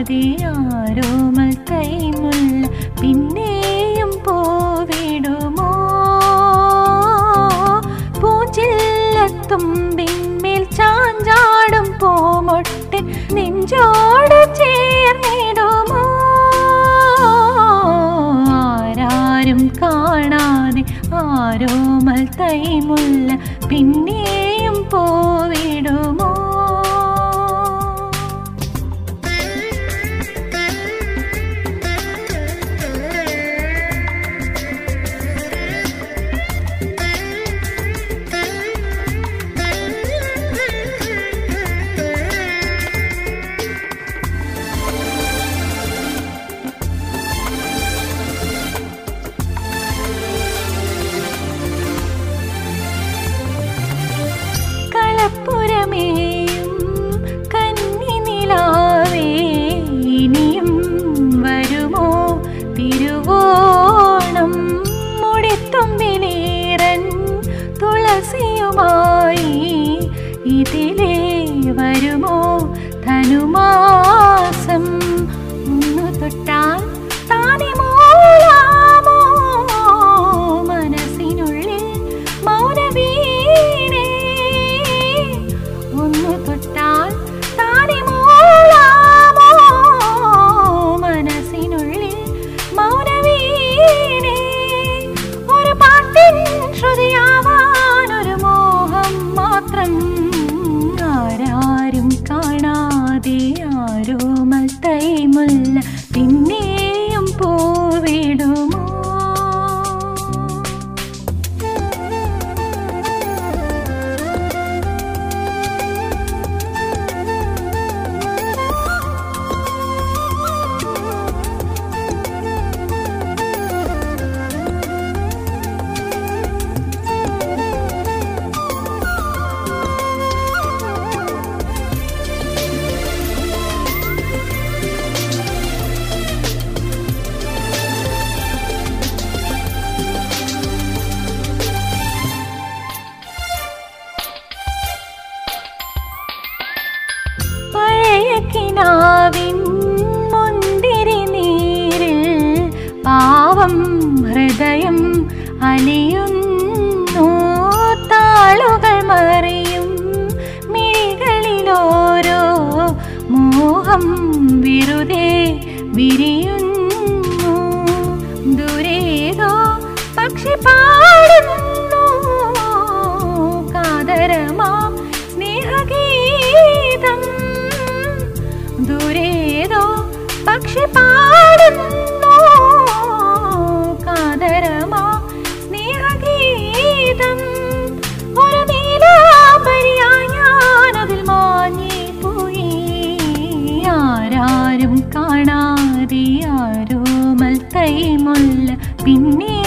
കാണാതെ ആരോമൽ കൈമുള്ള പിന്നെയും പോവിടുമോ പൂഞ്ചില്ലത്തുമ്പിന്മേൽ ചാഞ്ചാടും പൂമൊട്ടൻ നെഞ്ചോട് ചേർന്നിടുമോ ആരാരും കാണാതെ ആരോമൽ തൈമുല്ല പിന്നെയും പോവിടുമോ കളപ്പുരമേയും കന്നി നിലാവേ ഇനിയും വരുമോ തിരുവോണം മുടിത്തുമ്പിനീറൻ തുളസിയുമായി ഇതിലേ വരുമോ ധനുമാസം ഒന്നു തൊട്ടാൽ താനെ മൂളാമോ മനസ്സിനുള്ളിൽ മൗനവീണേ ഒന്നു തൊട്ടാൽ താനെ മൂളാമോ മനസ്സിനുള്ളിൽ മൗനവീണേ ഒരു പാട്ടിൻ ശ്രുതിയാവാൻ ഒരു മോഹം മാത്രം ആരാരും കാണാതെ ആരോമൽ തൈമുല്ല പിന്നെയും പോവിടുമോ പഴയ കിനാവിൻ മുന്തിരി നീരിൽ പാവം ഹൃദയം അലിയുന്നു താളുകൾ മറിയും മിഴികളിലോരോ മോഹം വെറുതെ വിരിയുന്നു ദൂരേതോ പക്ഷി പാടുന്നു കാതരമാം സ്നേഹഗീതം ദൂരേതോ പക്ഷി പാടുന്നു കാതരമാം സ്നേഹഗീതം ഒരു നീലാംബരിയായി ഞാനതിൽ മാഞ്ഞേ പോയി ആരാരും കാണാതെ ആരോമൽ തൈമുല്ല പിന്നെ